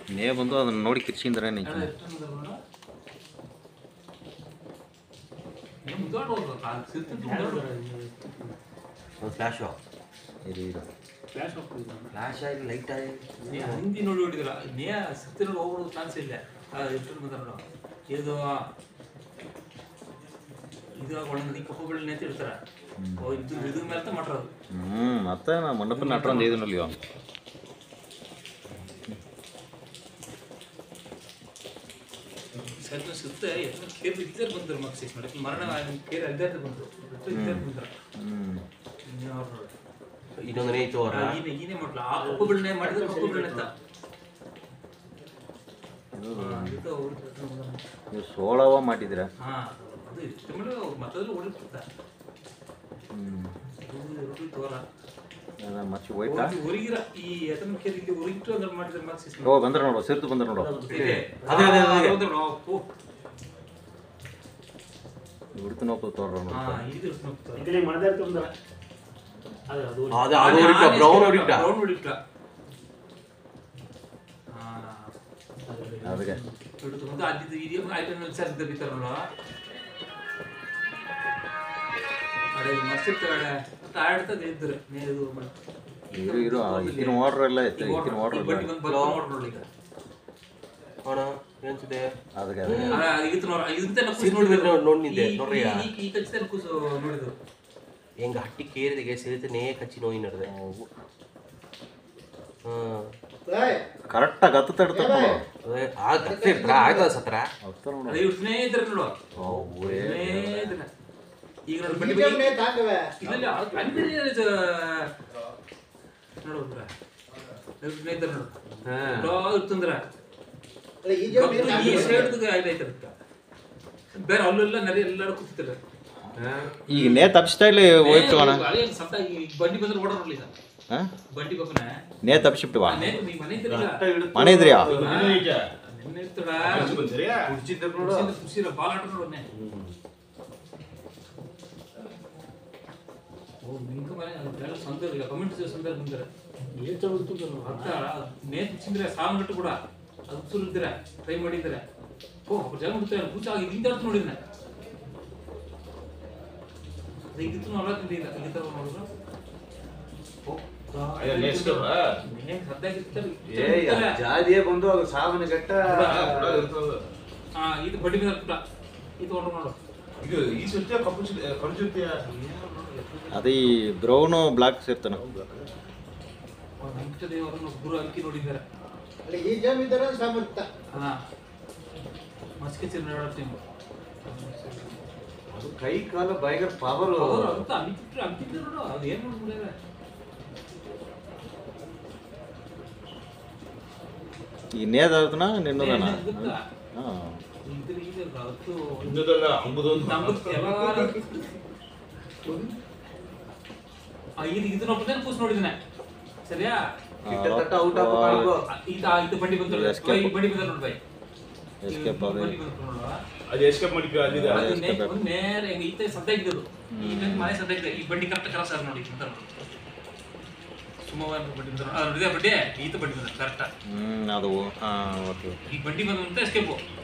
ನೇ ಬಂದು ಅದನ್ನ ನೋಡಿ ಕಿರ್ಚಿಂದ್ರೆ ನಿಂಗೆ ಒಂದು ಫ್ಲ್ಯಾಶು ಇದು ಇದು ಫ್ಲಾಶ್ ಹೋಗ್ತಿದ್ದ ಫ್ಲ್ಯಾಶ್ ಆಗಿ ಲೈಟ್ ಆಗಿ ನೀ ಹಿಂದಿ ನೋಡಿ ಹೊಡಿದ್ರ ನೀ ಸತ್ಯ ನೋಡಿ ಹೋಗ್ಬಿಡೋದು ಚಾನ್ಸ್ ಇಲ್ಲ ಎಷ್ಟು ಬಂದ ನೋಡು ಇದು ಇದು ಒಳಗೆ ಕಪ್ಪು ಬೆಳ್ಳಿ ಅಂತ ಇಡ್ತಾರ ಓ, ಇದು ಇದ್ರ ಮೇಲೆ ತ ಮಾಡ್ರದು ಹ್ಞೂ ಮತ್ತೆ ನಾ ಮಂಡಪನ ನಟ್ರಂದು ಇದನ್ನಲ್ಲಿ ಇವ ಸ್ವಲ್ಪ ಸುತ್ತ ಎಲ್ಲ ಕೇರ್ ಇದ್ದೇ ಬಂದ್ರು ಮಕ್ಸಿಸ್ ಮಾಡಿ ಮರಣ ಕೇರ್ ಅಲ್ಲದೆ ಬಂದ್ರು ಇದ್ದೇ ಬಂದ್ರ ಹ್ಞೂ ಇನ್ನೊಂದು ನೇಯ್ತು ಅವ್ರ ಈನೆ ಈನೆ ಮಾಡ್ಲ ಆ ಕಪ್ಪು ಬೆಳ್ಳಿ ಮಾಡಿದ್ರೆ ಕಪ್ಪು ಬೆಳ್ಳಿ ಅಂತ ಇದು ಹಾ, ಇದು ಅವ್ರು ಕರ್ಕೊಂಡ್ ಬಂದ್ರು. ನೀವು ಸೋಳವ ಮಾಡಿದ್ದೀರ ಹಾ ಅದು ಇಷ್ಟ ಮಾಡಿ ಮತ್ತದಲ್ಲಿ ಓಡಿರ್ತಾರೆ ಹ್ಞೂ ತೋರ ಅದ ಮಚ್ಚಿ ಹೋಯ್ತಾ ಹೊರಗಿರ ಈ ಎತನ ಕೇರ್ ಇಲ್ಲಿ ಹೊರಗಿಟ್ಟು ಅಂದ್ರೆ ಮಾಡಿದ್ರೆ ಮಕ್ಸಿಸ್ ಓ ಬಂದ್ರೆ ನೋಡು ಸೇರ್ತು ಬಂದ್ರೆ ನೋಡು ಇದೆ. ಅದೇ, ಅದೇ, ಅದೇ. ಹೌದು ನೋಡು, ಓ. ಹಿಡ್ತು ಹೋಗ್ತದೆ ತೋರ ಹಾ, ಇದು ಇಷ್ಟು ಹೋಗ್ತದೆ. ಈ ಕಡೆ ಮಣದಾರ ತುಂಬ್ದಾರ ಅದು ಅದು ಅದು ಅದು ಹೊಡಿತ ಬ್ರೌನ್ ಹೊಡಿತ ಬ್ರೌನ್ ಹೊಡಿತ. ಹಾ. ಅದಕ್ಕೆ ಹಿಡಿದು ಬಂದು ಅಲ್ಲಿದ್ದು ಹಿರಿಯ ಐಟಮ್ ಸರ್ ತೆಗಿತಾರಲ್ಲ ಅಡೆ ಮಸ್ತ್ ಇರ್ತವೆ ಅಡೆ ಆಡ್ತದೆ ಇದ್ರೆ ಇದು ಇರು ಇರು ಇಕ್ಕಿನ ವಾಟ್ರ್ ಎಲ್ಲ ಐತೆ ಇಕ್ಕಿನ ವಾಟ್ರ್ ಬಡ್ಡಿ ಎಲ್ಲ ಬಂದು ಬರ್ಕೊಂಡು ನೋಡ್ರಿ ನೋಡಿ ಈಗ. ನೋಡ ಏನ್ಸಿದೆ ಅದಕ್ಕೆ ಅದಕ್ಕೆ ಆ, ಇದು ನೋಡ್- ಇದನ್ನ ಕುಸ್ ಸಿಕ್ಕಿದ್ರೆ ನೋಡಿದ್ರು. ನೋಡ್- ನೋಡಿದ್ದೆ, ಈ- ನೋಡ್ರಿ. ಈ- ಈ ಕಚ್ಚಿದ ಕುಸು ನೋಡಿದ್ರು ಹೆಂಗ ಹಟ್ಟಿ ಕೇರಿದಿಗೆ ಸೇರಿತೆ ನೇ ಕಚ್ಚಿ ನೋಯಿ ನಡೆದೆ ಹಾಂ ಕರೆಕ್ಟಾಗಿ ಹತ್ತು ತಡ್ತಾರೆ ನೋಡು ಅದೇ ಆ ಗತ್ತೆ ಇರ್ತಾರ ಆಯ್ತದ ಸತ್ರ ಹತ್ತು ನೋಡು ಅದೇ ಇವ್ರು ಸ್ನೇಹಿತರು ನೋಡು ಅವ್ವೇ. ಸ್ನೇಹಿತರೆ. ಈಗ ನೋಡಿ ಬಡ್ಡಿ ಬಗ್ಗೆ ಇಲ್ಲ ಇಲ್ಲ, ಅದು ಅಂಗಡಿ ಇದು ನೋಡು ಅಂದ್ರೆ. ಇವ್ರು ಸ್ನೇಹಿತರು ನೋಡು ನೋಡು ಇರ್ತಂದ್ರ ಈ ಸೈಡ್ ಆಯ್ತಾಯ್ತು ಅದಕ್ಕೆ ಬೇರೆ ಅಲ್ಲೆಲ್ಲ ನೆರೆ ಎಲ್ಲರೂ ಕೂತಿರ್ತಾರೆ ಈಗ ನೇ ತಪ್ಪಿಸ್ತಾ ಇಲ್ಲ ಹೋಯ್ತು ಅಣ್ಣ ಅದೇ ಸತ್ತ ಈ ಬಂಡಿ ಬಂದ್ರೆ ಓಡ ನೋಡ್ಲಿ ಸರ್ ಹಾಂ ಬಂಡಿ ಬಪ್ಪನ ನೇ ತಪ್ಪಿಸ್ಬಿಟ್ವಾ ಮನೆ ನೀ ಮನೆ ಇದ್ದಿರಲ್ಲ ಮನೆ ಇದ್ರಿಯಾ ನಿನ್ನೆ ಇರ್ತಡ ನೋಡು ಖುಷಿರ ಬಾಲ್ ಆಟ ನೋಡೋನೆ ಓ ನಿಂಕ ಮನೆ ಅದೆಲ್ಲ ಸಂದರ್ ಇಲ್ಲ ಕಮೆಂಟ್ ಸಂದರ್ ಬಂದರೆ ಏನ್ ಚಲೋ ತುಂಬ್ದಾರ ಅರ್ಥ ನೇತ್ ಚಿಂದ್ರೆ ಸಾಂಗ್ ಗಟ್ಟು ಕೂಡ ಅದು ಸುರಿದ್ರೆ ಟ್ರೈ ಮಾಡಿದ್ರೆ ಓ ಅವ್ರು ಜನ ಬಿಡ್ತಾರೆ ಪೂಜೆ ಆಗಿ ಇಂದ ನೋಡಿದ್ನ ಅದು ಇದಿತ್ತು ನೋಡ ತಿಂದಿಲ್ಲ ಇಲ್ಲಿ ತರ ನೋಡಿದ್ರು ಓ ನೇತ್ ಸದ್ದಾಗಿರ್ತಾರೆ ಜಾದಿಯೇ ಬಂದು ಅದು ಸಾವಿನ ಗಟ್ಟ ಹಾ ಇದು ಬಡ್ಡಿ ಮೇಲೆ ಪುಟ ಇದು ನೋಡು ನೋಡು ಇದು ಈ ಸುತ್ತಿಯ ಕಪ್ಪು ಸುತ್ತಿ ಕಪ್ಪು ಸುತ್ತಿಯ ಅದೇ ಈ ಬ್ರೌನು ಬ್ಲಾಕ್ ಸೇರ್ತಾನೆ ವೆಂಕಟದೇವರನ್ನು ಗುರು ಅಂಕಿ ನೋಡಿದ್ದಾರೆ ಈ ಜಮೀದಾರ ಸಾಮರ್ಥ ಹಾ ಮಸ್ಕೆ ಚಿನ್ನ ಟೀಮ್ ಅದು ಕೈ ಕಾಲ ಭಯಂಕರ ಪವರ್ ಅವರು ಅಂತ ಅಂಕಿಟ್ರು ಅಂಕಿದ್ರು ನೋಡು ಅದು ಏನು ನೋಡ್ಬಿಡ್ಯಾರ ಈ ನೇದನ ನಿನ್ನದನ ಹಾಂ ಇದ್ರ ಈಗ ಅವತ್ತು ಇನ್ನದಲ್ಲ ಅಂಬುದೊಂದು ನಮ್ಮದು ಎಲ್ಲಾರು ಆ, ಇದು ಇದು ನೋಡ್ಬಿಟ್ಟು ಕೂಸ್ ನೋಡಿದ್ದಾನೆ ಸರಿಯಾ ಕಿಟ್ಟ ತಟ್ಟ ಔಟ್ ಆಫ್ ಕಾಣ್ಕೋ ಆ, ಇದು ಆ, ಇದು ಬಂಡಿ ಬಂತು ನೋಡಿ. Escape. ಈ ಬಂಡಿ ಬಂದ ನೋಡಿ ಬೈ ಎಸ್ಕೇಪ್ ಅದು ಬಂಡಿ ಬಂತು ನೋಡು ಅದು ಎಸ್ಕೇಪ್ ಮಾಡಿದ್ವಿ ಅಲ್ಲಿದೆ ಅದು escape ನೇ- ಆಗುತ್ತೆ. ಒಂದು ನೇರ ಹಿಂಗೆ ಈತ ಸದ್ದ ಇದ್ದದು ಈ ನಂಗೆ ಮನೆ ಸದ್ದ ಇದೆ ಈ ಬಂಡಿ ಕರೆಕ್ಟ್ ಕ್ರಾಸ್ ಆಗ ನೋಡಿ ಅಂತ ಸುಮವಾರ ಬಂಡಿ ಬಂದ್ರು ಅದು ಇದೆ ಬಂಡಿ ಈತ ಬಂಡಿ ಬಂದ ಕರೆಕ್ಟ್ ಹ್ಞೂ ಅದು ಹಾಂ ಓಕೆ ಓಕೆ ಈ ಬಂಡಿ ಬಂದಂತ ಎಸ್ಕೇಪು